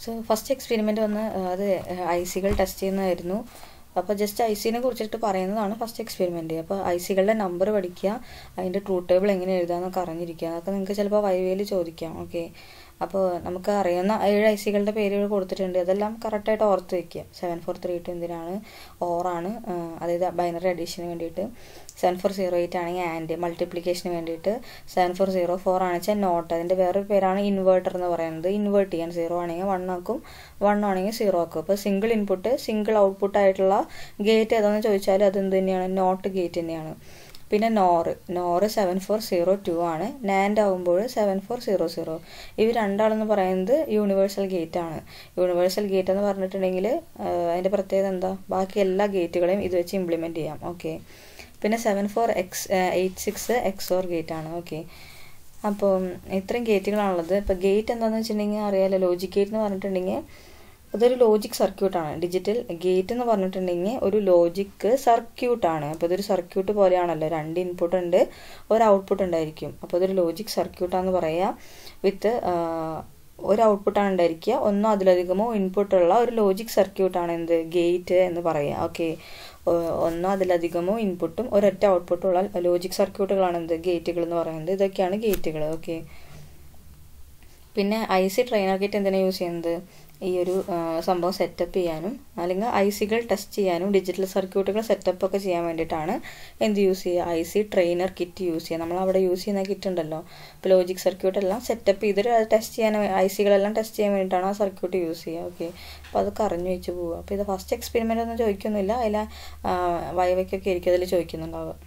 so first experiment വന്ന് അത് I സികൾ ടെസ്റ്റ് ചെയ്യുന്നതായിരുന്നു അപ്പോൾ ജസ്റ്റ് ഐ സിനെ കുറിച്ചിട്ട് പറയുന്നതാണ് ഫസ്റ്റ് എക്സ്പെരിമെൻ്റ് അപ്പോൾ ഐ സികളുടെ നമ്പർ പഠിക്കുക അതിൻ്റെ ട്രൂത്ത് ടേബിൾ എങ്ങനെ എഴുതാമെന്നൊക്കെ അറിഞ്ഞിരിക്കുക അതൊക്കെ നിങ്ങൾക്ക് ചിലപ്പോൾ വൈവേയിൽ ചോദിക്കാം ഓക്കെ അപ്പോൾ നമുക്ക് അറിയുന്ന ഏഴ് ഐ സികളുടെ പേരുകൾ കൊടുത്തിട്ടുണ്ട് അതെല്ലാം കറക്റ്റായിട്ട് ഓർത്ത് വയ്ക്കുക സെവൻ ഫോർ ത്രീ ടു എന്തിനാണ് ഓറാണ് അതായത് ബൈനറി അഡീഷന് വേണ്ടിയിട്ട് സെവൻ ഫോർ സീറോ എയ്റ്റ് ആണെങ്കിൽ ആൻഡ് മൾട്ടിപ്ലിക്കേഷന് വേണ്ടിയിട്ട് സെവൻ ഫോർ സീറോ ഫോർ ആണെന്ന് വെച്ചാൽ നോട്ട് അതിൻ്റെ വേറൊരു പേരാണ് ഇൻവേർട്ടർ എന്ന് പറയുന്നത് ഇൻവേർട്ട് ചെയ്യാൻ സീറോ ആണെങ്കിൽ വൺ ആക്കും വൺ ആണെങ്കിൽ സീറോ ആക്കും അപ്പോൾ സിംഗിൾ ഇൻപുട്ട് സിംഗിൾ ഔട്ട്പുട്ട് ആയിട്ടുള്ള ഗേറ്റ് ഏതാണെന്ന് ചോദിച്ചാൽ അത് എന്ത് തന്നെയാണ് നോട്ട് ഗേറ്റ് തന്നെയാണ് പിന്നെ NOR NOR seven four zero two ആണ് നാൻഡ് ആകുമ്പോൾ സെവൻ ഫോർ സീറോ സീറോ ഇവർ രണ്ടാളെന്ന് പറയുന്നത് യൂണിവേഴ്സൽ ഗേറ്റ് ആണ് യൂണിവേഴ്സൽ ഗേറ്റ് എന്ന് പറഞ്ഞിട്ടുണ്ടെങ്കിൽ അതിൻ്റെ പ്രത്യേകത എന്താ ബാക്കി എല്ലാ ഗേറ്റുകളെയും ഇത് വെച്ച് ഇംപ്ലിമെൻറ്റ് ചെയ്യാം ഓക്കെ പിന്നെ seven four X eight six X or gate ആണ് ഓക്കെ അപ്പം ഇത്രയും ഗേറ്റുകളാണുള്ളത് ഇപ്പോൾ ഗേറ്റ് എന്താണെന്ന് വെച്ചിട്ടുണ്ടെങ്കിൽ അറിയാലോ ലോജിക് ഗേറ്റ് എന്ന് പറഞ്ഞിട്ടുണ്ടെങ്കിൽ അതൊരു ലോജിക് സർക്യൂട്ടാണ് ഡിജിറ്റൽ ഗേറ്റ് എന്ന് പറഞ്ഞിട്ടുണ്ടെങ്കിൽ ഒരു ലോജിക് സർക്യൂട്ടാണ് അപ്പോൾ ഇതൊരു സർക്യൂട്ട് പോലെയാണല്ലോ രണ്ട് ഇൻപുട്ട് ഉണ്ട് ഒരു ഔട്ട്പുട്ട് ഉണ്ടായിരിക്കും അപ്പോൾ ഇതൊരു ലോജിക് സർക്യൂട്ടാന്ന് പറയാം വിത്ത് ഒരു ഔട്ട്പുട്ടാണ് ഉണ്ടായിരിക്കുക ഒന്നോ അതിലധികമോ ഇൻപുട്ടുള്ള ഒരു ലോജിക് സർക്യൂട്ടാണ് എന്ത് ഗേറ്റ് എന്ന് പറയാം ഓക്കെ ഒന്നോ അതിലധികമോ ഇൻപുട്ടും ഒരൊറ്റ ഔട്ട്പുട്ടും ഉള്ള ലോജിക് സർക്യൂട്ടുകളാണ് എന്ത് ഗേറ്റുകൾ എന്ന് പറയുന്നത് ഇതൊക്കെയാണ് ഗേറ്റുകൾ ഓക്കെ പിന്നെ ഐ സി ട്രെയിനർ ഗേറ്റ് എന്തിനാണ് യൂസ് ചെയ്യുന്നത് ഈ ഒരു സംഭവം സെറ്റപ്പ് ചെയ്യാനും അല്ലെങ്കിൽ ഐ സികൾ ടെസ്റ്റ് ചെയ്യാനും ഡിജിറ്റൽ സർക്യൂട്ടുകൾ സെറ്റപ്പ് ഒക്കെ ചെയ്യാൻ വേണ്ടിയിട്ടാണ് എന്ത് യൂസ് ചെയ്യുക I C trainer kit use ചെയ്യുക നമ്മൾ അവിടെ യൂസ് ചെയ്യുന്ന കിറ്റ് ഉണ്ടല്ലോ ഇപ്പോൾ ലോജിക് സർക്യൂട്ട് എല്ലാം സെറ്റപ്പ് ചെയ്തിട്ട് അത് ടെസ്റ്റ് ചെയ്യാൻ ഐ സികളെല്ലാം ടെസ്റ്റ് ചെയ്യാൻ വേണ്ടിയിട്ടാണ് ആ സർക്യൂട്ട് യൂസ് ചെയ്യുക ഓക്കെ അപ്പോൾ അതൊക്കെ അറിഞ്ഞു വെച്ച് പോവുക അപ്പോൾ ഇത് ഫസ്റ്റ് എക്സ്പെരിമെൻ്റ് ഒന്നും ചോദിക്കൊന്നുമില്ല അതിൽ വയവയ്ക്കൊക്കെ ആയിരിക്കും അതിൽ ചോദിക്കുന്നുണ്ടാവുക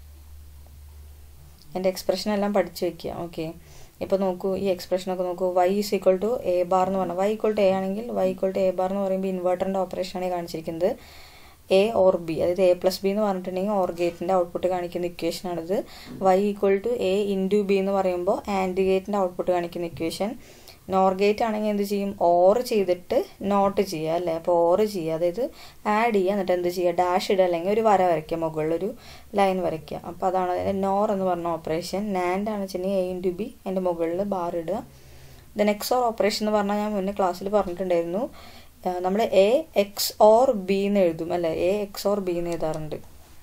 എൻ്റെ എക്സ്പ്രഷൻ എല്ലാം പഠിച്ചു വെക്കുക ഓക്കെ ഇപ്പോൾ നോക്കൂ ഈ എക്സ്പ്രഷനൊക്കെ നോക്കൂ Y is equal to A bar എന്ന് പറഞ്ഞാൽ വൈ ഈക്വൾ ടു എ ആണെങ്കിൽ Y equal to A bar എന്ന് പറയുമ്പോൾ ഇൻവേർട്ടറിൻ്റെ ഓപ്പറേഷനാണ് കാണിച്ചിരിക്കുന്നത് എ ഓർ ബി അതായത് എ പ്ലസ് ബി എന്ന് പറഞ്ഞിട്ടുണ്ടെങ്കിൽ ഓർ ഗേറ്റിൻ്റെ ഔട്ട്പുട്ട് കാണിക്കുന്ന ഇക്വേഷനാണിത് Y equal to A into B എന്ന് പറയുമ്പോൾ ആൻഡ് ഗേറ്റിൻ്റെ ഔട്ട്പുട്ട് കാണിക്കുന്ന ഇക്വേഷൻ നോർ ഗേറ്റ് ആണെങ്കിൽ എന്ത് ചെയ്യും ഓർ ചെയ്തിട്ട് നോട്ട് ചെയ്യുക അല്ലേ അപ്പോൾ ഓർ ചെയ്യുക അതായത് ആഡ് ചെയ്യുക എന്നിട്ട് എന്ത് ചെയ്യുക ഡാഷ് ഇടുക അല്ലെങ്കിൽ ഒരു വര വരയ്ക്കുക മുകളിലൊരു ലൈൻ വരയ്ക്കുക അപ്പോൾ അതാണ് അതിൻ്റെ നോർ എന്ന് പറഞ്ഞ ഓപ്പറേഷൻ നാൻഡ് ആണ് വെച്ചിട്ടുണ്ടെങ്കിൽ എ ഇൻറ്റു ബി അതിൻ്റെ മുകളിൽ ബാർ ഇടുക ദെൻ എക്സ് ഓർ ഓപ്പറേഷൻ എന്ന് പറഞ്ഞാൽ ഞാൻ മുന്നേ ക്ലാസ്സിൽ പറഞ്ഞിട്ടുണ്ടായിരുന്നു നമ്മൾ എ എക്സ് ഓർ ബി എന്ന് എഴുതും അല്ലേ എ എക്സ് ഓർ ബി എന്ന് എഴുതാറുണ്ട്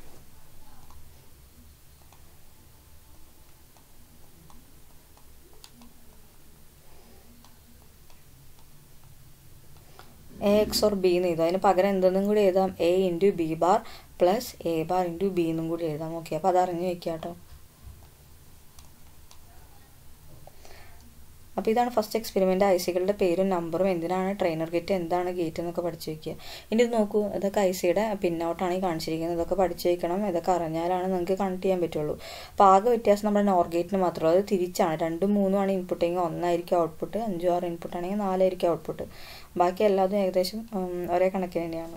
എ എക്സ് ഓർ ബി എന്ന് എഴുതാം അതിന് പകരം എന്തെന്നും കൂടി എഴുതാം A into B bar plus A bar into B എന്നും കൂടി എഴുതാം ഓക്കെ അപ്പോൾ അത് അറിഞ്ഞു വെക്കുക കേട്ടോ അപ്പോൾ ഇതാണ് ഫസ്റ്റ് എക്സ്പെരിമെൻ്റ് ഐ സികളുടെ പേരും നമ്പറും എന്തിനാണ് ട്രെയിനർ ഗേറ്റ് എന്താണ് ഗേറ്റ് എന്നൊക്കെ പഠിച്ചു വയ്ക്കുക ഇനി ഇത് നോക്കൂ ഇതൊക്കെ ഐ സിയുടെ പിന്നൗട്ടാണ് ഈ കാണിച്ചിരിക്കുന്നത് ഇതൊക്കെ പഠിച്ചു വയ്ക്കണം ഇതൊക്കെ അറിഞ്ഞാലാണ് നിങ്ങൾക്ക് കണക്ട് ചെയ്യാൻ പറ്റുള്ളൂ അപ്പോൾ ആകെ വ്യത്യാസം നമ്മുടെ നോർ ഗേറ്റിന് മാത്രമേ അത് തിരിച്ചാണ് രണ്ടും മൂന്നും ആണ് ഇൻപുട്ടെങ്കിൽ ഒന്നായിരിക്കും ഔട്ട്പുട്ട് അഞ്ചും ആറ് ഇൻപുട്ട് ആണെങ്കിൽ നാലായിരിക്കും ഔട്ട്പുട്ട് ബാക്കി എല്ലാതും ഏകദേശം ഒരേ കണക്കിന് തന്നെയാണ്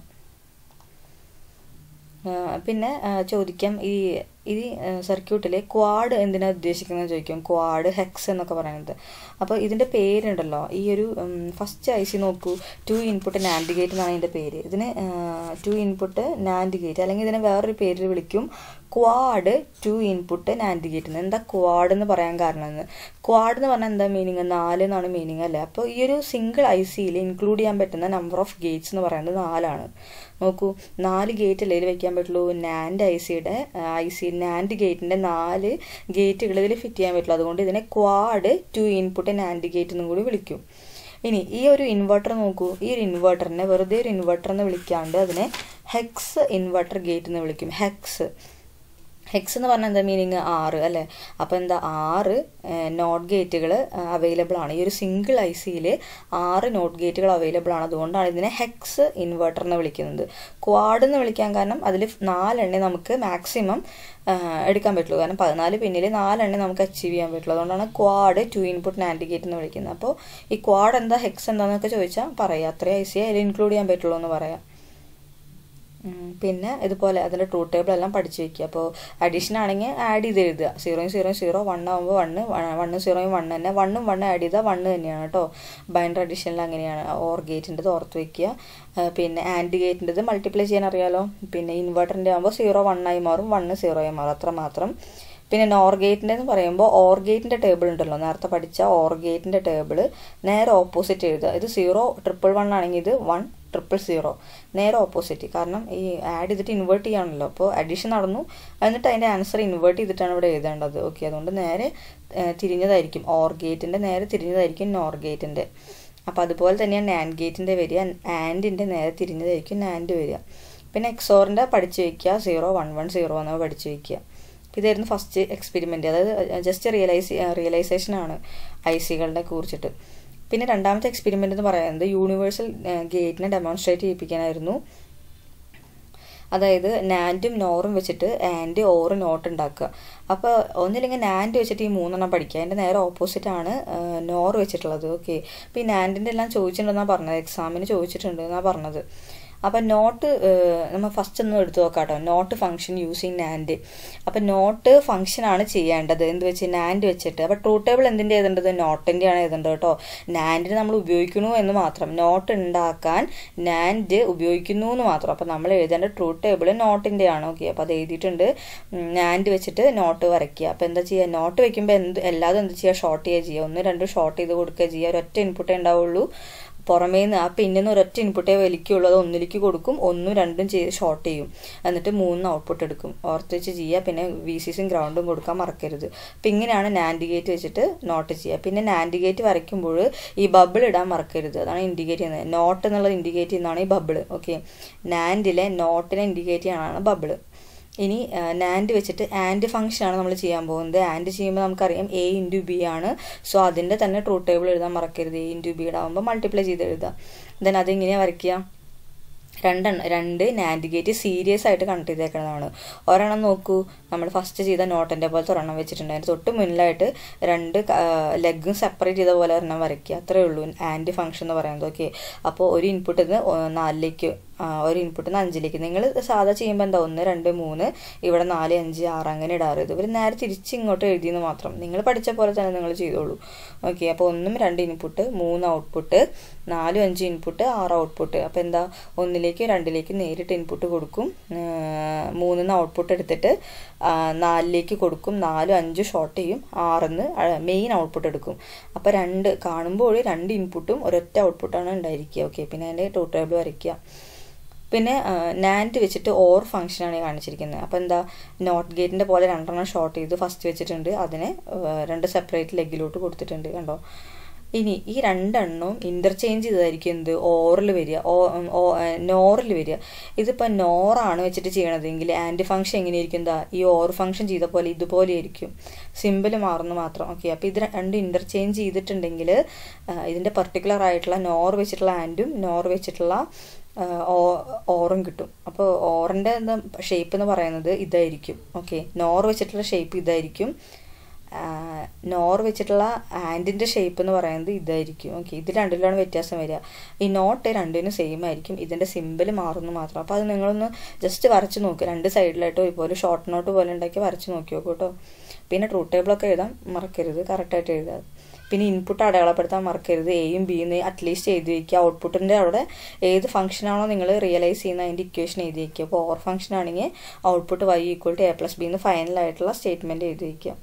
പിന്നെ ചോദിക്കാം ഈ ഈ സർക്യൂട്ടിലെ ക്വാഡ് എന്തിനാണ് ഉദ്ദേശിക്കുന്നത് ചോദിക്കും ക്വാഡ് ഹെക്സ് എന്നൊക്കെ പറയുന്നത് അപ്പോൾ ഇതിൻ്റെ പേരുണ്ടല്ലോ ഈ ഒരു ഫസ്റ്റ് ഐ സി നോക്കൂ ടു ഇൻപുട്ട് നാൻഡ് ഗേറ്റ് എന്നാണ് ഇതിൻ്റെ പേര് ഇതിന് ടു ഇൻപുട്ട് നാൻഡ് ഗേറ്റ് അല്ലെങ്കിൽ ഇതിനെ വേറൊരു പേരിൽ വിളിക്കും quad two input NAND gate എന്ന് എന്താ ക്വാഡ് എന്ന് പറയാൻ കാരണം എന്ന് ക്വാഡ് എന്ന് പറഞ്ഞാൽ എന്താ മീനിങ് നാല് എന്നാണ് മീനിങ് അല്ലേ അപ്പോൾ ഈ ഒരു സിംഗിൾ ഐ സിയിൽ ഇൻക്ലൂഡ് ചെയ്യാൻ പറ്റുന്ന നമ്പർ ഓഫ് ഗേറ്റ്സ് എന്ന് പറയുന്നത് നാലാണ് നോക്കൂ നാല് ഗേറ്റ് അല്ലേ ഇതിൽ വെക്കാൻ പറ്റുള്ളൂ നാൻഡ് ഐ സിയുടെ ഐ സി നാൻഡ് ഗേറ്റിൻ്റെ നാല് ഗേറ്റുകൾ ഇതിൽ ഫിറ്റ് ചെയ്യാൻ പറ്റുള്ളൂ അതുകൊണ്ട് ഇതിനെ quad two input NAND gate എന്നും കൂടി വിളിക്കും ഇനി ഈ ഒരു ഇൻവെർട്ടർ നോക്കൂ ഈ ഒരു ഇൻവെർട്ടറിനെ വെറുതെ ഒരു ഇൻവെർട്ടർ എന്ന് വിളിക്കാണ്ട് അതിനെ ഹെക്സ് ഇൻവെർട്ടർ ഗേറ്റ് എന്ന് വിളിക്കും ഹെക്സ് ഹെക്സ് എന്ന് പറഞ്ഞാൽ എന്താ മീനിങ് ആറ് അല്ലേ അപ്പോൾ എന്താ ആറ് നോട്ട് ഗേറ്റുകൾ അവൈലബിൾ ആണ് ഈ ഒരു സിംഗിൾ ഐ സിയിൽ ആറ് നോട്ട് ഗേറ്റുകൾ അവൈലബിൾ ആണ് അതുകൊണ്ടാണ് ഇതിനെ ഹെക്സ് ഇൻവെർട്ടർ എന്ന് വിളിക്കുന്നത് ക്വാഡ് എന്ന് വിളിക്കാൻ കാരണം അതിൽ നാലെണ്ണേ നമുക്ക് മാക്സിമം എടുക്കാൻ പറ്റുള്ളൂ കാരണം പതിനാല് പിന്നിൽ നാലെണ്ണേ നമുക്ക് അച്ചീവ് ചെയ്യാൻ പറ്റുള്ളൂ അതുകൊണ്ടാണ് quad two input NAND gate എന്ന് വിളിക്കുന്നത് അപ്പോൾ ഈ ക്വാഡ് എന്താ ഹെക്സ് എന്താണെന്നൊക്കെ ചോദിച്ചാൽ പറയാം അത്രയും ഐ സി അതിൽ ഇൻക്ലൂഡ് ചെയ്യാൻ പറ്റുള്ളൂ എന്ന് പറയാം പിന്നെ ഇതുപോലെ അതിൻ്റെ ട്രൂ ടേബിൾ എല്ലാം പഠിച്ചു വെക്കുക അപ്പോൾ അഡീഷൻ ആണെങ്കിൽ ആഡ് ചെയ്ത് എഴുതുക സീറോയും സീറോയും സീറോ വൺ ആകുമ്പോൾ വണ്ണ് വണ്ണും സീറോയും വണ്ണ് തന്നെ വണ്ണും വണ്ണ് ആഡ് ചെയ്താൽ വണ്ണ് തന്നെയാണ് കേട്ടോ ബൈൻഡർ അഡീഷനിൽ അങ്ങനെയാണ് ഓർ ഗേറ്റിൻ്റെത് ഓർത്ത് വെക്കുക പിന്നെ ആൻഡ് ഗേറ്റിൻ്റെത് മൾട്ടിപ്ലൈ ചെയ്യാൻ അറിയാലോ പിന്നെ ഇൻവെർട്ടറിൻ്റെ ആകുമ്പോൾ സീറോ വണ്ണായി മാറും വണ്ണ് സീറോയായി മാറും അത്ര മാത്രം പിന്നെ നോർ ഗേറ്റിൻ്റെ എന്ന് പറയുമ്പോൾ ഓർ ഗേറ്റിൻ്റെ ടേബിൾ ഉണ്ടല്ലോ നേരത്തെ പഠിച്ച ഓർ ഗേറ്റിൻ്റെ ടേബിൾ നേരെ ഓപ്പോസിറ്റ് എഴുതുക ഇത് സീറോ ട്രിപ്പിൾ വൺ ആണെങ്കിൽ ഇത് വൺ ട്രിപ്പിൾ സീറോ നേരെ ഓപ്പോസിറ്റ് കാരണം ഈ ആഡ് ചെയ്തിട്ട് ഇൻവേർട്ട് ചെയ്യാണല്ലോ അപ്പോൾ അഡീഷൻ നടന്നു എന്നിട്ട് അതിൻ്റെ ആൻസർ ഇൻവേർട്ട് ചെയ്തിട്ടാണ് ഇവിടെ എഴുതേണ്ടത് ഓക്കെ അതുകൊണ്ട് നേരെ തിരിഞ്ഞതായിരിക്കും ഓർ ഗേറ്റിൻ്റെ നേരെ തിരിഞ്ഞതായിരിക്കും നോർ ഗേറ്റിൻ്റെ അപ്പോൾ അതുപോലെ തന്നെയാണ് നാൻഡ് ഗേറ്റിൻ്റെ വരിക ആൻഡിൻ്റെ നേരെ തിരിഞ്ഞതായിരിക്കും നാൻഡ് വരിക പിന്നെ എക്സോറിൻ്റെ പഠിച്ചു വയ്ക്കുക സീറോ വൺ വൺ സീറോ എന്ന് പഠിച്ചു വയ്ക്കുക ഇതായിരുന്നു ഫസ്റ്റ് എക്സ്പെരിമെൻ്റ് അതായത് ജസ്റ്റ് റിയലൈസ് റിയലൈസേഷനാണ് ഐ സികളുടെ കുറിച്ചിട്ട് പിന്നെ രണ്ടാമത്തെ എക്സ്പെരിമെൻ്റ് എന്ന് പറയുന്നത് യൂണിവേഴ്സൽ ഗേറ്റിനെ ഡെമോൺസ്ട്രേറ്റ് ചെയ്യിപ്പിക്കാനായിരുന്നു അതായത് നാൻഡും നോറും വെച്ചിട്ട് ആൻഡ് ഓറ് നോട്ട് ഉണ്ടാക്കുക അപ്പോൾ ഒന്നില്ലെങ്കിൽ നാൻഡ് വെച്ചിട്ട് ഈ മൂന്നെണ്ണം പഠിക്കുക അതിൻ്റെ നേരെ ഓപ്പോസിറ്റ് ആണ് നോറ് വെച്ചിട്ടുള്ളത് ഓക്കെ അപ്പോൾ ഈ നാൻഡിൻ്റെ എല്ലാം ചോദിച്ചിട്ടുണ്ടെന്നാണ് പറഞ്ഞത് എക്സാമിന് ചോദിച്ചിട്ടുണ്ട് എന്നാണ് പറഞ്ഞത് അപ്പം നോട്ട് നമ്മൾ ഫസ്റ്റ് ഒന്ന് എടുത്തു നോക്കാം കേട്ടോ നോട്ട് ഫംഗ്ഷൻ യൂസിങ് നാൻഡ് അപ്പം നോട്ട് ഫംഗ്ഷൻ ആണ് ചെയ്യേണ്ടത് എന്ത് വെച്ച് നാൻഡ് വെച്ചിട്ട് അപ്പം ട്രൂ ടേബിൾ എന്തിൻ്റെ എഴുതേണ്ടത് നോട്ടിൻ്റെ ആണ് എഴുതേണ്ടത് കേട്ടോ നാൻഡിന് നമ്മൾ ഉപയോഗിക്കുന്നു എന്ന് മാത്രം നോട്ട് ഉണ്ടാക്കാൻ നാൻഡ് ഉപയോഗിക്കുന്നു എന്ന് മാത്രം അപ്പം നമ്മൾ എഴുതേണ്ട ട്രൂ ടേബിൾ നോട്ടിൻ്റെ ആണ് ഓക്കെ അപ്പോൾ അത് എഴുതിയിട്ടുണ്ട് നാൻഡ് വെച്ചിട്ട് നോട്ട് വരയ്ക്കുക അപ്പോൾ എന്താ ചെയ്യുക നോട്ട് വെക്കുമ്പോൾ എന്ത് എല്ലാതും എന്ത് ചെയ്യുക ഷോർട്ട് ചെയ്യുക ചെയ്യുക ഒന്ന് രണ്ടും ഷോർട്ട് ചെയ്ത് കൊടുക്കുക ചെയ്യുക ഒരൊറ്റ ഇൻപുട്ടേ ഉണ്ടാവുള്ളൂ പുറമേ നിന്ന് ആ പിന്നിന്ന് ഒരൊറ്റ ഇൻപുട്ടേ വലിക്കുള്ളൂ അത് ഒന്നിലേക്ക് കൊടുക്കും ഒന്നും രണ്ടും ചെയ്ത് ഷോർട്ട് ചെയ്യും എന്നിട്ട് മൂന്ന് ഔട്ട്പുട്ട് എടുക്കും ഓർത്ത് വെച്ച് ചെയ്യുക പിന്നെ വി സിസും ഗ്രൗണ്ടും കൊടുക്കാൻ മറക്കരുത് അപ്പം ഇങ്ങനെയാണ് നാൻഡ് ഗേറ്റ് വെച്ചിട്ട് നോട്ട് ചെയ്യുക പിന്നെ നാൻഡ് ഗേറ്റ് വരയ്ക്കുമ്പോൾ ഈ ബബിൾ ഇടാൻ മറക്കരുത് അതാണ് ഇൻഡിക്കേറ്റ് ചെയ്യുന്നത് നോട്ട് എന്നുള്ളത് ഇൻഡിക്കേറ്റ് ചെയ്യുന്നതാണ് ഈ ബബിൾ ഓക്കെ നാൻഡിലെ നോട്ടിനെ ഇൻഡിക്കേറ്റ് ചെയ്യാനാണ് ബബിള് ഇനി നാൻഡ് വെച്ചിട്ട് ആൻഡ് ഫംഗ്ഷൻ ആണ് നമ്മൾ ചെയ്യാൻ പോകുന്നത് ആൻഡ് ചെയ്യുമ്പോൾ നമുക്കറിയാം എ ഇൻറ്റു ബി ആണ് സോ അതിൻ്റെ തന്നെ ട്രൂ ടേബിൾ എഴുതാൻ മറക്കരുത് എ ഇൻറ്റു ബി ഇടാകുമ്പോൾ മൾട്ടിപ്ലൈ ചെയ്ത് എഴുതാം ദെൻ അതെങ്ങനെയാണ് വരയ്ക്കുക രണ്ടെണ്ണം രണ്ട് നാൻഡ് ഗേറ്റ് സീരിയസ് ആയിട്ട് കണക്ട് ചെയ്തേക്കുന്നതാണ് ഒരെണ്ണം നോക്കൂ നമ്മൾ ഫസ്റ്റ് ചെയ്ത നോട്ടിൻ്റെ പോലത്തെ ഒരെണ്ണം വെച്ചിട്ടുണ്ട് അതിന് തൊട്ട് മുന്നിലായിട്ട് രണ്ട് ലെഗും സെപ്പറേറ്റ് ചെയ്ത പോലെ ഒരെണ്ണം വരയ്ക്കുക അത്രേ ഉള്ളൂ ആൻഡ് ഫംഗ്ഷൻ എന്ന് പറയുന്നത് ഓക്കെ അപ്പോൾ ഒരു ഇൻപുട്ടിൽ നിന്ന് നാലിലേക്ക് ഒരു ഇൻപുട്ടിൽ നിന്ന് അഞ്ചിലേക്ക് നിങ്ങൾ സാധാ ചെയ്യുമ്പോൾ എന്താ ഒന്ന് രണ്ട് മൂന്ന് ഇവിടെ നാല് അഞ്ച് ആറ് അങ്ങനെ ഇടാറ് ഇത് ഇവർ നേരെ തിരിച്ച് ഇങ്ങോട്ട് എഴുതിയെന്ന് മാത്രം നിങ്ങൾ പഠിച്ച പോലെ തന്നെ നിങ്ങൾ ചെയ്തോളൂ ഓക്കെ അപ്പോൾ ഒന്നും രണ്ട് ഇൻപുട്ട് മൂന്ന് ഔട്ട്പുട്ട് നാലും അഞ്ച് ഇൻപുട്ട് ആറ് ഔട്ട്പുട്ട് അപ്പോൾ എന്താ ഒന്നിലേക്ക് രണ്ടിലേക്ക് നേരിട്ട് ഇൻപുട്ട് കൊടുക്കും മൂന്നിന്ന് ഔട്ട്പുട്ട് എടുത്തിട്ട് നാലിലേക്ക് കൊടുക്കും നാലും അഞ്ച് ഷോർട്ട് ചെയ്യും ആറിന്ന് മെയിൻ ഔട്ട്പുട്ട് എടുക്കും അപ്പോൾ രണ്ട് കാണുമ്പോൾ രണ്ട് ഇൻപുട്ടും ഒരൊറ്റ ഔട്ട്പുട്ടാണ് ഉണ്ടായിരിക്കുക ഓക്കെ പിന്നെ അതിൻ്റെ ടൂ ടേബിൾ വരയ്ക്കുക പിന്നെ നാൻഡ് വെച്ചിട്ട് ഓർ ഫംഗ്ഷനാണ് കാണിച്ചിരിക്കുന്നത് അപ്പോൾ എന്താ നോട്ട് ഗേറ്റിൻ്റെ പോലെ രണ്ടെണ്ണം ഷോർട്ട് ചെയ്ത് ഫസ്റ്റ് വെച്ചിട്ടുണ്ട് അതിനെ രണ്ട് സെപ്പറേറ്റ് ലെഗിലോട്ട് കൊടുത്തിട്ടുണ്ട് കണ്ടോ ഇനി ഈ രണ്ടെണ്ണവും ഇൻ്റർചേഞ്ച് ചെയ്തതായിരിക്കും എന്ത് ഓറിൽ വരിക ഓ നോറിൽ വരിക ഇതിപ്പോൾ നോറാണ് വെച്ചിട്ട് ചെയ്യണതെങ്കിൽ ആൻഡ് ഫംഗ്ഷൻ എങ്ങനെയായിരിക്കും എന്താ ഈ ഓർ ഫംഗ്ഷൻ ചെയ്ത പോലെ ഇതുപോലെ ആയിരിക്കും സിമ്പിൾ മാറുന്നു മാത്രം ഓക്കെ അപ്പോൾ ഇത് രണ്ട് ഇൻ്റർചേഞ്ച് ചെയ്തിട്ടുണ്ടെങ്കിൽ ഇതിൻ്റെ പർട്ടിക്കുലർ ആയിട്ടുള്ള നോർ വെച്ചിട്ടുള്ള ആൻഡും നോർ വെച്ചിട്ടുള്ള ഓറും കിട്ടും അപ്പോൾ ഓറിൻ്റെ എന്താ ഷേപ്പ് എന്ന് പറയുന്നത് ഇതായിരിക്കും ഓക്കെ നോർ വെച്ചിട്ടുള്ള ഷേപ്പ് ഇതായിരിക്കും നോർ വെച്ചിട്ടുള്ള ആൻഡിൻ്റെ ഷേപ്പ് എന്ന് പറയുന്നത് ഇതായിരിക്കും ഓക്കെ ഇത് രണ്ടിലാണ് വ്യത്യാസം വരിക ഈ നോട്ട് രണ്ടിനും സെയിം ആയിരിക്കും ഇതിൻ്റെ സിമ്പിൾ മാറുന്നു മാത്രം അപ്പോൾ അത് നിങ്ങളൊന്ന് ജസ്റ്റ് വരച്ച് നോക്കുക രണ്ട് സൈഡിലായിട്ടോ ഇപ്പോൾ ഷോർട്ട് നോട്ട് പോലെ ഉണ്ടാക്കി വരച്ച് നോക്കി നോക്കൂ കേട്ടോ പിന്നെ ട്രൂ ടേബിളൊക്കെ എഴുതാൻ മറക്കരുത് കറക്റ്റായിട്ട് എഴുതാം പിന്നെ ഇൻപുട്ട് അടയാളപ്പെടുത്താൻ മറക്കരുത് എയും ബിയും അറ്റ്ലീസ്റ്റ് എഴുതി വയ്ക്കുക ഔട്ട്പുട്ടിൻ്റെ അവിടെ ഏത് ഫംഗ്ഷനാണോ നിങ്ങൾ റിയലൈസ് ചെയ്യുന്ന അതിൻ്റെ ഇക്വേഷൻ എഴുതി വയ്ക്കുക അപ്പോൾ ഓർ ഫംഗ്ഷൻ ആണെങ്കിൽ output Y equal to A plus B എന്ന് ഫൈനലായിട്ടുള്ള സ്റ്റേറ്റ്മെൻറ്റ് എഴുതി വയ്ക്കുക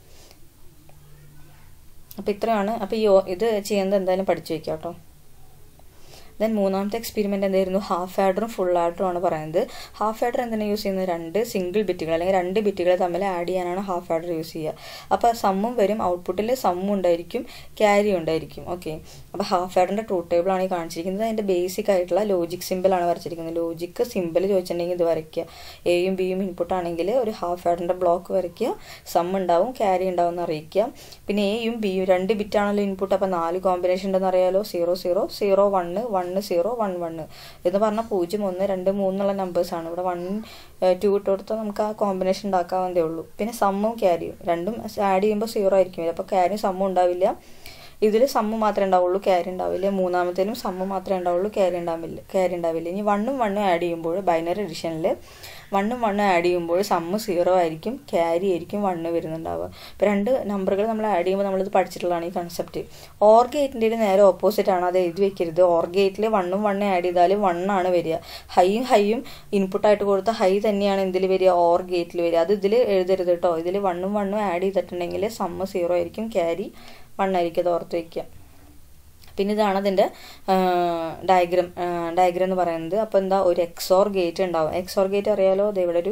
അപ്പോൾ ഇത്രയാണ് അപ്പോൾ ഈ ഇത് ചെയ്യുന്നത് എന്തായാലും പഠിച്ചു വയ്ക്കുക കേട്ടോ ദെൻ മൂന്നാമത്തെ എക്സ്പെരിമെൻ്റ് എന്തായിരുന്നു ഹാഫ് ആഡറും ഫുൾ ആഡറും ആണ് പറയുന്നത് ഹാഫ് ആഡർ എന്തിനാണ് യൂസ് ചെയ്യുന്നത് രണ്ട് സിംഗിൾ ബിറ്റുകൾ അല്ലെങ്കിൽ രണ്ട് ബിറ്റുകൾ തമ്മിൽ ആഡ് ചെയ്യാനാണ് ഹാഫ് ആഡർ യൂസ് ചെയ്യുക അപ്പോൾ സമ്മും വരും ഔട്ട്പുട്ടിൽ സമ്മും ഉണ്ടായിരിക്കും ക്യാരി ഉണ്ടായിരിക്കും ഓക്കെ അപ്പോൾ ഹാഫ് ആഡറിൻ്റെ ട്രൂ ടേബിൾ ആണ് ഈ കാണിച്ചിരിക്കുന്നത് അതിൻ്റെ ബേസിക് ആയിട്ടുള്ള ലോജിക് സിമ്പിളാണ് വരച്ചിരിക്കുന്നത് ലോജിക്ക് സിമ്പിൾ ചോദിച്ചിട്ടുണ്ടെങ്കിൽ ഇത് വരയ്ക്കുക എയും ബിയും ഇൻപുട്ട് ആണെങ്കിൽ ഒരു ഹാഫ് ആഡറിൻ്റെ ബ്ലോക്ക് വരയ്ക്കുക സം ഉണ്ടാവും ക്യാരി ഉണ്ടാവും എന്ന് അറിയിക്കുക പിന്നെ എയും ബിയും രണ്ട് ബിറ്റാണല്ലോ ഇൻപുട്ട് അപ്പോൾ നാല് കോമ്പിനേഷൻ ഉണ്ടെന്ന് അറിയാലോ zero zero zero one one zero one one എന്ന് പറഞ്ഞാൽ പൂജ്യം ഒന്ന് രണ്ട് മൂന്നുള്ള നമ്പേഴ്സാണ് ഇവിടെ വൺ ടു ഇട്ട് കൊടുത്താൽ നമുക്ക് ആ കോമ്പിനേഷൻ ഉണ്ടാക്കാവുന്നതേ ഉള്ളൂ പിന്നെ സമ്മും ക്യാരിയും രണ്ടും ആഡ് ചെയ്യുമ്പോൾ സീറോ ആയിരിക്കും അപ്പോൾ ക്യാരിയും സമ്മും ഉണ്ടാവില്ല ഇതിൽ സമ്മ് മാത്രമേ ഉണ്ടാവുള്ളൂ ക്യാരി ഉണ്ടാവില്ല മൂന്നാമത്തേലും സമ്മ് മാത്രമേ ഉണ്ടാവുള്ളൂ ക്യാരി ഉണ്ടാവില്ല ക്യാരി ഉണ്ടാവില്ല ഇനി വണ്ണും വണ്ണും ആഡ് ചെയ്യുമ്പോൾ ബൈനറി എഡിഷനിൽ വണ്ണും വണ്ണും ആഡ് ചെയ്യുമ്പോൾ സമ്മ് സീറോ ആയിരിക്കും ക്യാരി ആയിരിക്കും വണ്ണ് വരുന്നുണ്ടാവുക ഇപ്പോൾ രണ്ട് നമ്പറുകൾ നമ്മൾ ആഡ് ചെയ്യുമ്പോൾ നമ്മളിത് പഠിച്ചിട്ടുള്ളതാണ് ഈ കൺസെപ്റ്റ് ഓർ ഗേറ്റിൻ്റെ നേരെ ഓപ്പോസിറ്റ് ആണ് അത് എഴുതി വെക്കരുത് ഓർ ഗേറ്റിൽ വണ്ണും വണ്ണും ആഡ് ചെയ്താൽ വണ്ണാണ് വരിക ഹൈയും ഹൈയും ഇൻപുട്ടായിട്ട് കൊടുത്ത ഹൈ തന്നെയാണ് ഇതിൽ വരിക ഓർ ഗേറ്റിൽ വരിക അത് ഇതിൽ എഴുതരുത് കേട്ടോ ഇതിൽ വണ്ണും വണ്ണും ആഡ് ചെയ്തിട്ടുണ്ടെങ്കിൽ സമ്മ് സീറോ ആയിരിക്കും ക്യാരി വണ്ണായിരിക്കും അത് ഓർത്ത് വയ്ക്കുക പിന്നെ ഇതാണ് അതിൻ്റെ ഡയഗ്രം ഡയഗ്രം എന്ന് പറയുന്നത് അപ്പോൾ എന്താ ഒരു എക്സോർ ഗേറ്റ് ഉണ്ടാവും എക്സോർ ഗേറ്റ് അറിയാലോ അത് ഇവിടെ ഒരു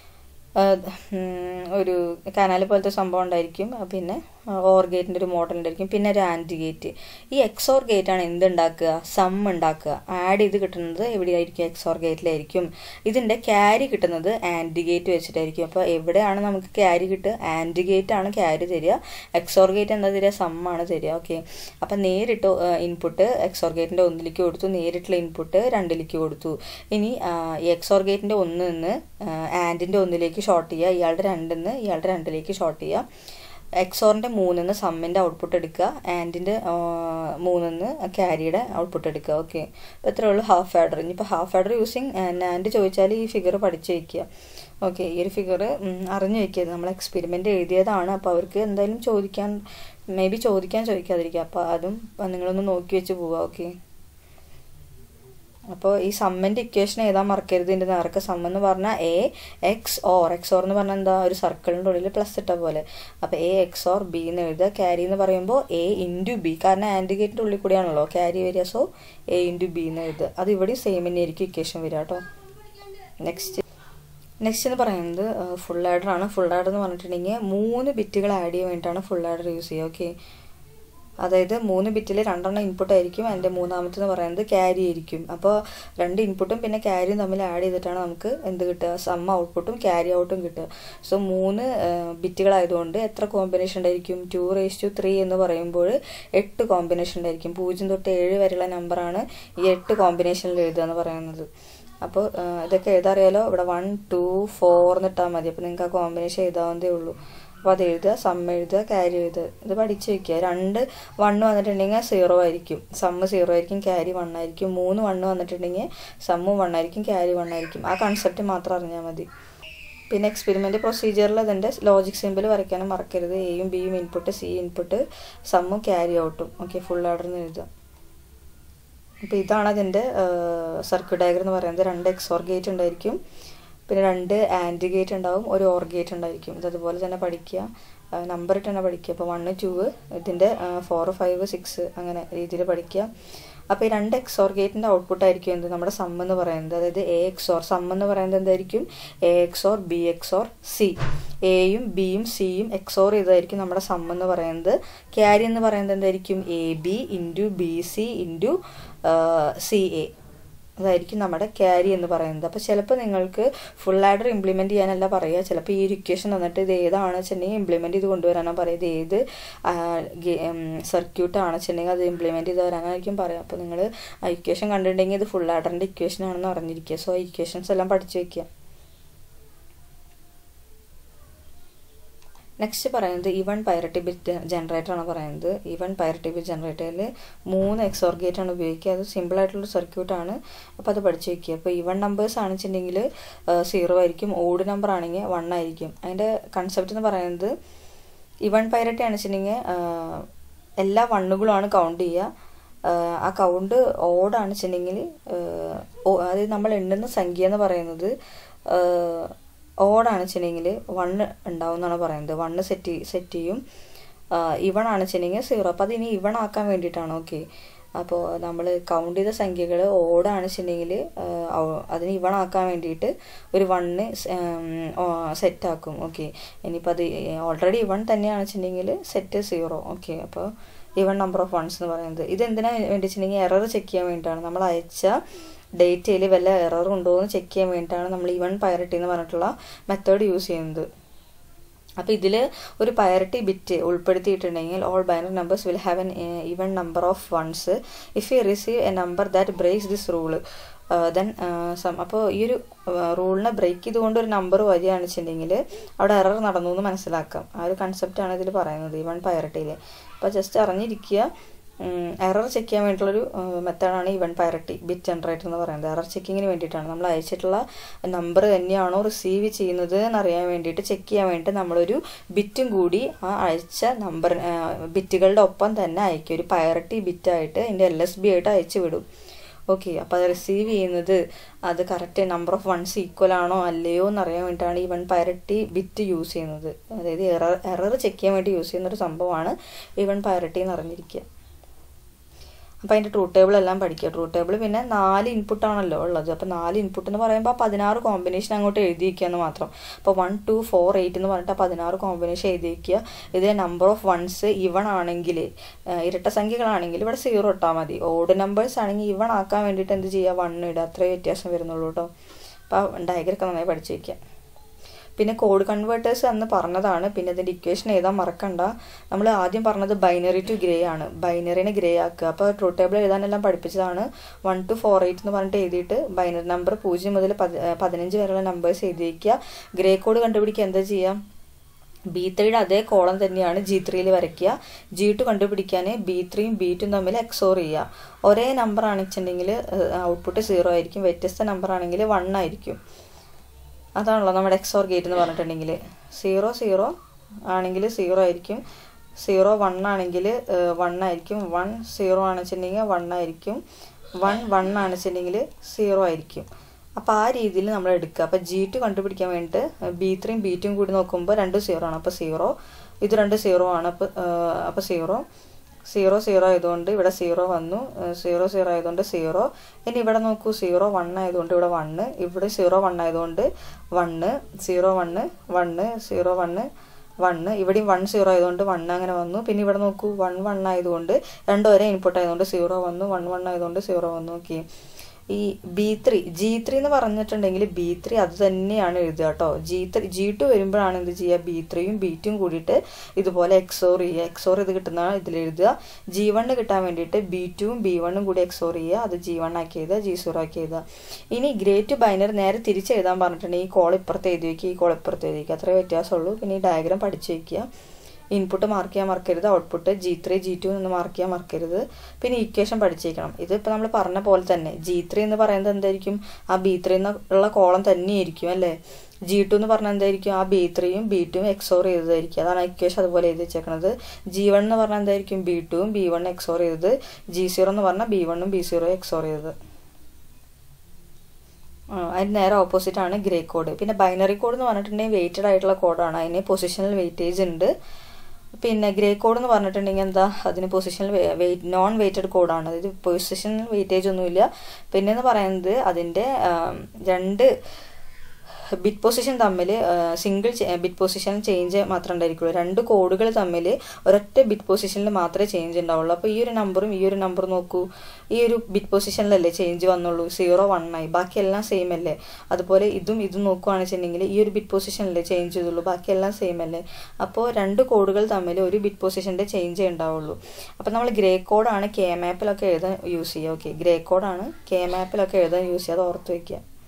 ഒരു കനാൽ പോലത്തെ സംഭവം ഉണ്ടായിരിക്കും പിന്നെ ഓർ ഗേറ്റിൻ്റെ ഒരു മോഡൽ ഉണ്ടായിരിക്കും പിന്നെ ഒരു ആൻറ്റി ഗേറ്റ് ഈ എക്സോർ ഗേറ്റ് ആണ് എന്തുണ്ടാക്കുക സം ഉണ്ടാക്കുക ആഡ് ചെയ്ത് കിട്ടുന്നത് എവിടെയായിരിക്കും എക്സോർ ഗേറ്റിലായിരിക്കും ഇതിൻ്റെ ക്യാരി കിട്ടുന്നത് ആൻറ്റി ഗേറ്റ് വെച്ചിട്ടായിരിക്കും അപ്പോൾ എവിടെയാണ് നമുക്ക് ക്യാരി കിട്ടുക ആൻറ്റി ഗേറ്റ് ആണ് ക്യാരി തരിക എക്സോർ ഗേറ്റ് എന്താ തരിക സമ്മാണ് തരിക ഓക്കെ അപ്പം നേരിട്ട് ഇൻപുട്ട് എക്സോർ ഗേറ്റിൻ്റെ ഒന്നിലേക്ക് കൊടുത്തു നേരിട്ടുള്ള ഇൻപുട്ട് രണ്ടിലേക്ക് കൊടുത്തു ഇനി ഈ എക്സോർ ഗേറ്റിൻ്റെ ഒന്നിൽ നിന്ന് ആൻഡിൻ്റെ ഒന്നിലേക്ക് ഷോർട്ട് ചെയ്യുക ഇയാളുടെ രണ്ടിൽ നിന്ന് ഇയാളുടെ രണ്ടിലേക്ക് ഷോർട്ട് ചെയ്യുക എക്സോറിൻ്റെ മൂന്നിന്ന് സമ്മിൻ്റെ ഔട്ട്പുട്ട് എടുക്കുക ആൻഡിൻ്റെ മൂന്നിന്ന് ക്യാരിയുടെ ഔട്ട്പുട്ട് എടുക്കുക ഓക്കെ അപ്പോൾ ഇത്രയേ ഉള്ളൂ ഹാഫ് ആഡർ ഇനിയിപ്പോൾ ഹാഫ് ആഡർ യൂസിങ് ആൻഡ് ചോദിച്ചാൽ ഈ ഫിഗർ പഠിച്ചു വയ്ക്കുക ഓക്കെ ഈ ഒരു ഫിഗർ അറിഞ്ഞു വയ്ക്കുക നമ്മൾ എക്സ്പെരിമെൻ്റ് എഴുതിയതാണ് അപ്പോൾ അവർക്ക് എന്തായാലും ചോദിക്കാൻ മേ ബി ചോദിക്കാൻ ചോദിക്കാതിരിക്കുക അപ്പോൾ അതും നിങ്ങളൊന്ന് നോക്കി വെച്ച് പോവുക ഓക്കെ അപ്പോൾ ഈ സമ്മിൻ്റെ ഇക്വേഷൻ ഏതാ മറക്കരുത് ഇതിൻ്റെ നേർക്ക് സം എന്ന് പറഞ്ഞാൽ A X or X or എന്ന് പറഞ്ഞാൽ എന്താ ഒരു സർക്കിളിൻ്റെ ഉള്ളിൽ പ്ലസ് ഇട്ട പോലെ അപ്പോൾ എ എക്സ് ഓർ ബി എന്ന് എഴുതുക ക്യാരി എന്ന് പറയുമ്പോൾ എ ഇൻറ്റു ബി കാരണം ആൻഡ് ഗേറ്റിൻ്റെ ഉള്ളിൽ കൂടിയാണല്ലോ ക്യാരി വരിക സോ എ ഇൻറ്റു ബി എന്ന് എഴുതുക അത് ഇവിടെ സെയിം തന്നെ ആയിരിക്കും ഇക്വേഷൻ വരിക കേട്ടോ നെക്സ്റ്റ് നെക്സ്റ്റ് എന്ന് പറയുന്നത് ഫുൾ ആഡർ ആണ് ഫുൾ ആഡർ എന്ന് പറഞ്ഞിട്ടുണ്ടെങ്കിൽ മൂന്ന് ബിറ്റുകൾ ആഡ് ചെയ്യാൻ വേണ്ടിയിട്ടാണ് ഫുൾ ആഡർ യൂസ് ചെയ്യുക ഓക്കെ അതായത് മൂന്ന് ബിറ്റിൽ രണ്ടെണ്ണം ഇൻപുട്ട് ആയിരിക്കും അതിൻ്റെ മൂന്നാമത്തെന്ന് പറയുന്നത് ക്യാരി ആയിരിക്കും അപ്പോൾ രണ്ട് ഇൻപുട്ടും പിന്നെ ക്യാരിയും തമ്മിൽ ആഡ് ചെയ്തിട്ടാണ് നമുക്ക് എന്ത് കിട്ടുക സം ഔട്ട്പുട്ടും ക്യാരി ഔട്ടും കിട്ടുക സോ മൂന്ന് ബിറ്റുകളായതുകൊണ്ട് എത്ര കോമ്പിനേഷൻ ഉണ്ടായിരിക്കും ടു റേസ് ടു ത്രീ എന്ന് പറയുമ്പോൾ എട്ട് കോമ്പിനേഷൻ ഉണ്ടായിരിക്കും പൂജ്യം തൊട്ട് ഏഴ് വരെയുള്ള നമ്പറാണ് ഈ എട്ട് കോമ്പിനേഷനിൽ എഴുതുക എന്ന് പറയുന്നത് അപ്പോൾ ഇതൊക്കെ എഴുതാറിയാലോ ഇവിടെ വൺ ടു ഫോർ എന്നിട്ടാൽ മതി അപ്പോൾ നിങ്ങൾക്ക് ആ കോമ്പിനേഷൻ എഴുതാവുന്നതേ ഉള്ളൂ അപ്പോൾ അത് എഴുതുക സം എഴുതുക ക്യാരി എഴുതുക ഇത് പഠിച്ച് വയ്ക്കുക രണ്ട് വണ്ണ് വന്നിട്ടുണ്ടെങ്കിൽ സീറോ ആയിരിക്കും സമ്മ് സീറോ ആയിരിക്കും ക്യാരി വൺ ആയിരിക്കും മൂന്ന് വണ്ണ് വന്നിട്ടുണ്ടെങ്കിൽ സമ്മും വൺ ആയിരിക്കും ക്യാരി വൺ ആയിരിക്കും ആ കൺസെപ്റ്റ് മാത്രം അറിഞ്ഞാൽ മതി പിന്നെ എക്സ്പെരിമെൻ്റ് പ്രൊസീജിയറിൽ അതിൻ്റെ ലോജിക് സിമ്പിൾ വരയ്ക്കാനും മറക്കരുത് എയും ബിയും ഇൻപുട്ട് സി ഇൻപുട്ട് സമ്മും ക്യാരി ഔട്ടും ഓക്കെ ഫുൾ ഓർഡറിന് എഴുതുക അപ്പോൾ ഇതാണ് അതിൻ്റെ സർക്യൂട്ട് ഡയഗ്രം എന്ന് പറയുന്നത് രണ്ട് എക്സോർ ഗേറ്റ് ഉണ്ടായിരിക്കും പിന്നെ രണ്ട് ആൻഡ് ഗേറ്റ് ഉണ്ടാവും ഒരു ഓർ ഗേറ്റ് ഉണ്ടായിരിക്കും ഇത് അതുപോലെ തന്നെ പഠിക്കുക നമ്പർ ഇട്ട് തന്നെ പഠിക്കുക അപ്പോൾ വണ്ണ് ടു ഇതിൻ്റെ ഫോർ ഫൈവ് സിക്സ് അങ്ങനെ രീതിയിൽ പഠിക്കുക അപ്പോൾ ഈ രണ്ട് എക്സോർ ഗേറ്റിൻ്റെ ഔട്ട്പുട്ട് ആയിരിക്കും എന്ത് നമ്മുടെ സം എന്ന് പറയുന്നത് അതായത് എ എക്സോർ സം എന്ന് പറയുന്നത് എന്തായിരിക്കും A XOR B XOR C എയും ബിയും സിയും എക്സോർ ചെയ്തായിരിക്കും നമ്മുടെ സം എന്ന് പറയുന്നത് ക്യാരി എന്ന് പറയുന്നത് എന്തായിരിക്കും A B into B C into C A അതായിരിക്കും നമ്മുടെ ക്യാരി എന്ന് പറയുന്നത് അപ്പോൾ ചിലപ്പോൾ നിങ്ങൾക്ക് ഫുൾ ആഡർ ഇംപ്ലിമെൻറ്റ് ചെയ്യാനല്ല പറയുക ചിലപ്പോൾ ഈ ഒരു ഇക്വേഷൻ തന്നിട്ട് ഇത് ഏതാണ് വെച്ചിട്ടുണ്ടെങ്കിൽ ഇംപ്ലിമെൻറ്റ് ചെയ്ത് കൊണ്ടുവരാനാണ് പറയുക ഇത് ഏത് സർക്യൂട്ട് ആണ് വെച്ചിട്ടുണ്ടെങ്കിൽ അത് ഇംപ്ലിമെൻറ്റ് ചെയ്ത് വരാനായിരിക്കും പറയുക അപ്പോൾ നിങ്ങൾ ആ ഇക്വേഷൻ കണ്ടിട്ടുണ്ടെങ്കിൽ ഇത് ഫുൾ ആഡറിൻ്റെ ഇക്വേഷൻ ആണെന്ന് അറിഞ്ഞിരിക്കുക സോ ഇക്വേഷൻസ് എല്ലാം പഠിച്ചു വയ്ക്കുക നെക്സ്റ്റ് പറയുന്നത് ഇവൺ പൈറട്ടി ബിറ്റ് ജനറേറ്റർ ആണ് പറയുന്നത് ഇവൺ പൈറട്ടി ബിറ്റ് ജനറേറ്ററിൽ മൂന്ന് എക്സോർ ഗേറ്റ് ആണ് ഉപയോഗിക്കുക അത് സിമ്പിൾ ആയിട്ടുള്ള സർക്യൂട്ടാണ് അപ്പോൾ അത് പഠിച്ചു വയ്ക്കുക അപ്പോൾ ഇവൺ നമ്പേഴ്സ് ആണെന്നുവെച്ചിട്ടുണ്ടെങ്കിൽ സീറോ ആയിരിക്കും ഓഡ് നമ്പർ ആണെങ്കിൽ വൺ ആയിരിക്കും അതിൻ്റെ കൺസെപ്റ്റ് എന്ന് പറയുന്നത് ഇവൺ പൈറട്ടി ആണെന്നുവെച്ചിട്ടുണ്ടെങ്കിൽ എല്ലാ വണ്ണുകളുമാണ് കൗണ്ട് ചെയ്യുക ആ കൗണ്ട് ഓടാണ് വെച്ചിട്ടുണ്ടെങ്കിൽ അതായത് നമ്മൾ എണ്ണുന്ന സംഖ്യ എന്ന് പറയുന്നത് ഓടാണ് വെച്ചിട്ടുണ്ടെങ്കിൽ വണ്ണ് ഉണ്ടാവും എന്നാണ് പറയുന്നത് വണ്ണ് സെറ്റ് സെറ്റ് ചെയ്യും ഇവൺ ആണ് വെച്ചിട്ടുണ്ടെങ്കിൽ സീറോ അപ്പോൾ അതിനി ഇവൺ ആക്കാൻ വേണ്ടിയിട്ടാണ് ഓക്കെ അപ്പോൾ നമ്മൾ കൗണ്ട് ചെയ്ത സംഖ്യകൾ ഓടാണ് വെച്ചിട്ടുണ്ടെങ്കിൽ അതിന് ഇവൺ ആക്കാൻ വേണ്ടിയിട്ട് ഒരു വണ്ണ് സെറ്റാക്കും ഓക്കെ ഇനിയിപ്പോൾ അത് ഓൾറെഡി ഇവൺ തന്നെയാണ് വെച്ചിട്ടുണ്ടെങ്കിൽ സെറ്റ് സീറോ ഓക്കെ അപ്പോൾ ഇവൺ നമ്പർ ഓഫ് വൺസ് എന്ന് പറയുന്നത് ഇത് എന്തിനാ വേണ്ടി വെച്ചിട്ടുണ്ടെങ്കിൽ എറർ ചെക്ക് ചെയ്യാൻ വേണ്ടിയിട്ടാണ് നമ്മൾ അയച്ച ഡേറ്റയിൽ വല്ല എറർ ഉണ്ടോ എന്ന് ചെക്ക് ചെയ്യാൻ വേണ്ടിയിട്ടാണ് നമ്മൾ ഇവൺ പൈറട്ടി എന്ന് പറഞ്ഞിട്ടുള്ള മെത്തേഡ് യൂസ് ചെയ്യുന്നത് അപ്പോൾ ഇതിൽ ഒരു പയറിറ്റി ബിറ്റ് ഉൾപ്പെടുത്തിയിട്ടുണ്ടെങ്കിൽ all binary numbers will have an even number of ones if you receive a number that breaks this rule then sum അപ്പോൾ ഈ ഒരു റൂളിനെ ബ്രേക്ക് ചെയ്തുകൊണ്ട് ഒരു നമ്പർ വരികയാണെന്ന് വെച്ചിട്ടുണ്ടെങ്കിൽ അവിടെ എറർ നടന്നു എന്ന് മനസ്സിലാക്കാം ആ ഒരു കൺസെപ്റ്റാണ് ഇതിൽ പറയുന്നത് ഈവൺ പയറട്ടിയിൽ അപ്പോൾ ജസ്റ്റ് അറിഞ്ഞിരിക്കുക എറർ ചെക്ക് ചെയ്യാൻ വേണ്ടിയിട്ടുള്ളൊരു മെത്തേഡാണ് ഈവൻ പയറട്ടി ബിറ്റ് ജനറേറ്റർ എന്ന് പറയുന്നത് എറർ ചെക്കിങ്ങിന് വേണ്ടിയിട്ടാണ് നമ്മൾ അയച്ചിട്ടുള്ള നമ്പർ തന്നെയാണോ റിസീവ് ചെയ്യുന്നത് എന്നറിയാൻ വേണ്ടിയിട്ട് ചെക്ക് ചെയ്യാൻ വേണ്ടിയിട്ട് നമ്മളൊരു ബിറ്റും കൂടി ആ അയച്ച നമ്പർ ബിറ്റുകളുടെ ഒപ്പം തന്നെ അയക്കും ഒരു പയറട്ടി ബിറ്റായിട്ട് അതിൻ്റെ എൽ എസ് ബി ആയിട്ട് അയച്ചു വിടും ഓക്കെ അപ്പോൾ അത് റിസീവ് ചെയ്യുന്നത് അത് correct number of ones equal ആണോ അല്ലയോ എന്നറിയാൻ വേണ്ടിയിട്ടാണ് ഈ വൺ പയറട്ടി ബിറ്റ് യൂസ് ചെയ്യുന്നത് അതായത് എറർ എറർ ചെക്ക് ചെയ്യാൻ വേണ്ടി യൂസ് ചെയ്യുന്ന ഒരു സംഭവമാണ് ഈ വൺ പയറട്ടി എന്ന് അറിഞ്ഞിരിക്കുക അപ്പോൾ അതിൻ്റെ ട്രൂ ടേബിൾ എല്ലാം പഠിക്കുക ട്രൂ ടേബിൾ പിന്നെ നാല് ഇൻപുട്ട് ആണല്ലോ ഉള്ളത് അപ്പോൾ നാല് ഇൻപുട്ട് എന്ന് പറയുമ്പോൾ പതിനാറ് കോമ്പിനേഷൻ അങ്ങോട്ട് എഴുതി വയ്ക്കുക എന്ന് മാത്രം അപ്പോൾ വൺ ടു ഫോർ എയ്റ്റ് എന്ന് പറഞ്ഞിട്ട് പതിനാറ് കോമ്പിനേഷൻ എഴുതി വയ്ക്കുക ഇതിലെ നമ്പർ ഓഫ് വൺസ് ഇവൺ ആണെങ്കിൽ ഇരട്ട സംഖ്യകളാണെങ്കിൽ ഇവിടെ സീറോ ഇട്ടാൽ മതി ഓഡ് നമ്പേഴ്സ് ആണെങ്കിൽ ഇവൺ ആക്കാൻ വേണ്ടിയിട്ട് എന്ത് ചെയ്യുക വൺ ഇടുക അത്രേ വ്യത്യാസം വരുന്നുള്ളൂ കേട്ടോ അപ്പോൾ ഡയഗ്രൊക്കെ നന്നായി പഠിച്ചു വയ്ക്കുക പിന്നെ കോഡ് കൺവേർട്ടേഴ്സ് എന്ന് പറഞ്ഞതാണ് പിന്നെ അതിൻ്റെ ഇക്വേഷൻ എഴുതാൻ മറക്കണ്ട നമ്മൾ ആദ്യം പറഞ്ഞത് ബൈനറി ടു ഗ്രേ ആണ് ബൈനറിനെ ഗ്രേ ആക്കുക അപ്പോൾ ട്രൂ ടേബിൾ എഴുതാനെല്ലാം പഠിപ്പിച്ചതാണ് വൺ ടു ഫോർ എയ്റ്റ് എന്ന് പറഞ്ഞിട്ട് എഴുതിയിട്ട് ബൈനറി നമ്പർ പൂജ്യം മുതൽ പതിനഞ്ച് വരെയുള്ള നമ്പേഴ്സ് എഴുതി വയ്ക്കുക ഗ്രേ കോഡ് കണ്ടുപിടിക്കുക എന്താ ചെയ്യുക ബി ത്രീയുടെ അതേ കോളം തന്നെയാണ് ജി ത്രീയിൽ വരയ്ക്കുക ജി ടു കണ്ടുപിടിക്കാൻ ബി ത്രീയും ബി ടും തമ്മിൽ എക്സോർ ചെയ്യുക ഒരേ നമ്പർ ആണെന്നുവെച്ചിട്ടുണ്ടെങ്കിൽ ഔട്ട്പുട്ട് സീറോ ആയിരിക്കും വ്യത്യസ്ത നമ്പർ ആണെങ്കിൽ വൺ ആയിരിക്കും അതാണല്ലോ നമ്മുടെ എക്സോർ ഗേറ്റ് എന്ന് പറഞ്ഞിട്ടുണ്ടെങ്കിൽ സീറോ സീറോ ആണെങ്കിൽ സീറോ ആയിരിക്കും സീറോ വൺ ആണെങ്കിൽ വൺ ആയിരിക്കും വൺ സീറോ ആണെന്നുവെച്ചിട്ടുണ്ടെങ്കിൽ വൺ ആയിരിക്കും വൺ വൺ ആണെന്നുവെച്ചിട്ടുണ്ടെങ്കിൽ സീറോ ആയിരിക്കും അപ്പോൾ ആ രീതിയിൽ നമ്മൾ എടുക്കുക അപ്പോൾ ജി ടു കണ്ടുപിടിക്കാൻ വേണ്ടിയിട്ട് ബി ത്രീയും ബി ടും കൂടി നോക്കുമ്പോൾ രണ്ടും സീറോ ആണ് അപ്പോൾ സീറോ ഇത് രണ്ട് സീറോ ആണ് അപ്പോൾ അപ്പോൾ സീറോ സീറോ സീറോ ആയതുകൊണ്ട് ഇവിടെ സീറോ വന്നു സീറോ സീറോ ആയതുകൊണ്ട് സീറോ ഇനി ഇവിടെ നോക്കൂ സീറോ വൺ ആയതുകൊണ്ട് ഇവിടെ വണ്ണ് ഇവിടെ സീറോ വൺ ആയതുകൊണ്ട് one zero one one zero one one ഇവിടെയും വൺ സീറോ ആയതുകൊണ്ട് വൺ അങ്ങനെ വന്നു പിന്നെ ഇവിടെ നോക്കൂ വൺ വൺ ആയതുകൊണ്ട് രണ്ടും ഒരേ ഇൻപുട്ട് ആയതുകൊണ്ട് സീറോ വന്നു വൺ വൺ ആയതുകൊണ്ട് സീറോ വന്നു ഓക്കെ ഈ ബി ത്രീ ജി ത്രീ എന്ന് പറഞ്ഞിട്ടുണ്ടെങ്കിൽ ബി ത്രീ അത് തന്നെയാണ് എഴുതുക കേട്ടോ ജി ത്രീ ജി ടു വരുമ്പോഴാണ് എന്ത് ചെയ്യുക ബി ത്രീയും ബി ടും കൂടിയിട്ട് ഇതുപോലെ എക്സോർ ചെയ്യുക എക്സോർ ഇത് കിട്ടുന്നതാണ് ഇതിൽ എഴുതുക ജി വണ്ണ് കിട്ടാൻ വേണ്ടിയിട്ട് ബി ടുവും ബി വണ്ണും കൂടി എക്സോർ ചെയ്യുക അത് ജി വൺ ആക്കി എഴുതുക ജി സീറോ ആക്കി എഴുതുക ഇനി ഗ്രേറ്റ് ബൈനർ നേരെ തിരിച്ച് എഴുതാൻ പറഞ്ഞിട്ടുണ്ടെങ്കിൽ ഈ കോൾ ഇപ്പുറത്ത് എഴുതി വയ്ക്കുക ഈ കോൾ ഇപ്പുറത്ത് എഴുതി വയ്ക്കുക അത്രേ വ്യത്യാസമുള്ളൂ പിന്നെ ഈ ഡയഗ്രാം പഠിച്ചു വയ്ക്കുക ഇൻപുട്ട് മാർക്ക് ചെയ്യാൻ മറക്കരുത് output G three G two എന്ന് മാർക്ക് ചെയ്യാൻ മറക്കരുത് പിന്നെ ഇക്വേഷൻ പഠിച്ചേക്കണം ഇത് ഇപ്പോൾ നമ്മൾ പറഞ്ഞ പോലെ തന്നെ ജി ത്രീ എന്ന് പറയുന്നത് എന്തായിരിക്കും ആ ബി ത്രീ എന്നുള്ള കോളം തന്നെയായിരിക്കും അല്ലേ ജി ടു എന്ന് പറഞ്ഞാൽ എന്തായിരിക്കും ആ ബി ത്രീയും ബി ടുവും എക്സോർ ചെയ്തതായിരിക്കും അതാണ് ഇക്വേഷൻ അതുപോലെ എഴുതി വെച്ചേക്കണത് ജി വൺ എന്ന് പറഞ്ഞാൽ എന്തായിരിക്കും ബി ടുവും ബി വൺ എക്സോർ ചെയ്തത് ജി സീറോ എന്ന് പറഞ്ഞാൽ ബി വണ്ണും ബി സീറോ എക്സോർ ചെയ്തത് അതിന് നേരെ ഓപ്പോസിറ്റ് ആണ് ഗ്രേ കോഡ് പിന്നെ ബൈനറി കോഡ് എന്ന് പറഞ്ഞിട്ടുണ്ടെങ്കിൽ വെയിറ്റഡ് ആയിട്ടുള്ള കോഡാണ് അതിന് പൊസിഷണൽ വെയിറ്റേജ് ഉണ്ട് പിന്നെ ഗ്രേ കോഡ് എന്ന് പറഞ്ഞിട്ടുണ്ടെങ്കിൽ എന്താ അതിന് പൊസിഷണൽ വെയിറ്റ് നോൺ വെയിറ്റഡ് കോഡാണ് അതായത് പൊസിഷണൽ വെയിറ്റേജ് ഒന്നുമില്ല പിന്നെ എന്ന് പറയുന്നത് അതിൻ്റെ രണ്ട് ബിറ്റ് പൊസിഷൻ തമ്മിൽ സിംഗിൾ ബിറ്റ് പൊസിഷൻ ചേഞ്ച് മാത്രമേ ഉണ്ടായിരിക്കുള്ളൂ രണ്ട് കോഡുകൾ തമ്മിൽ ഒരൊറ്റ ബിറ്റ് പൊസിഷനിൽ മാത്രമേ ചേഞ്ച് ഉണ്ടാവുള്ളൂ അപ്പോൾ ഈ ഒരു നമ്പറും ഈ ഒരു നമ്പർ നോക്കൂ ഈ ഒരു ബിറ്റ് പൊസിഷനിലല്ലേ ചേഞ്ച് വന്നുള്ളൂ സീറോ വൺ ആയി ബാക്കിയെല്ലാം സെയിം അല്ലേ അതുപോലെ ഇതും ഇതും നോക്കുകയാണെന്ന് വെച്ചിട്ടുണ്ടെങ്കിൽ ഈ ഒരു ബിറ്റ് പൊസിഷനിലേ ചേഞ്ച് ചെയ്തുള്ളൂ ബാക്കിയെല്ലാം സെയിം അല്ലേ അപ്പോൾ രണ്ട് കോഡുകൾ തമ്മിൽ ഒരു ബിറ്റ് പൊസിഷൻ്റെ ചേഞ്ച് ഉണ്ടാവുള്ളൂ അപ്പോൾ നമ്മൾ ഗ്രേ കോഡാണ് കെ മാപ്പിലൊക്കെ എഴുതാൻ യൂസ് ചെയ്യുക ഓക്കെ ഗ്രേ കോഡാണ് കെ മാപ്പിലൊക്കെ എഴുതാൻ യൂസ് ചെയ്യുക അത് ഓർത്ത് വയ്ക്കുക